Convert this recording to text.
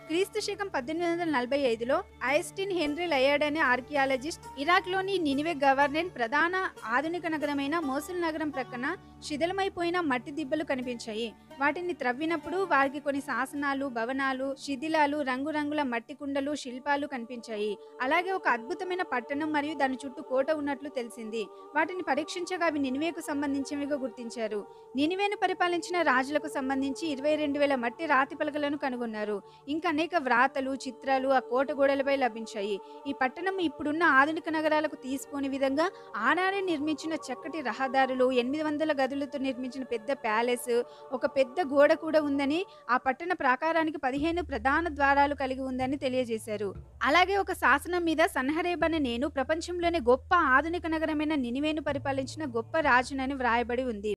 క్రీస్తు శకం పద్దెనిమిది వందల నలభై ఐదులో ఐస్టిన్ హెన్రీ లయర్డ్ అనే ఆర్కియాలజిస్ట్ ఇరాక్లోని నినివే గవర్నెన్ ప్రధాన ఆధునిక నగరమైన మోసుల్ నగరం ప్రక్కన శిథిలమైపోయిన మట్టి దిబ్బలు కనిపించాయి వాటిని త్రవ్వినప్పుడు వారికి కొన్ని శాసనాలు భవనాలు శిథిలాలు రంగురంగుల మట్టి కుండలు శిల్పాలు కనిపించాయి అలాగే ఒక అద్భుతమైన పట్టణం మరియు దాని చుట్టూ కోట ఉన్నట్లు తెలిసింది వాటిని పరీక్షించగా అవి నినివేకు సంబంధించినవిగా గుర్తించారు నినివేను పరిపాలించిన రాజులకు సంబంధించి ఇరవై రెండు వేల మట్టి రాతి పలకలను కనుగొన్నారు ఇంకా అనేక వ్రాతలు చిత్రాలు ఆ కోట గోడలపై లభించాయి ఈ పట్టణం ఇప్పుడున్న ఆధునిక నగరాలకు తీసిపోని విధంగా ఆనాడే నిర్మించిన చక్కటి రహదారులు ఎనిమిది వందల గదులతో నిర్మించిన పెద్ద ప్యాలెస్ ఒక పెద్ద గోడ కూడా ఉందని ఆ పట్టణ ప్రాకారానికి పదిహేను ప్రధాన ద్వారాలు కలిగి ఉందని తెలియజేశారు అలాగే ఒక శాసనం మీద సన్హరేబ్ అనే నేను ప్రపంచంలోనే గొప్ప ఆధునిక నగరమైన నినివేను పరిపాలించిన గొప్ప రాజునని వ్రాయబడి ఉంది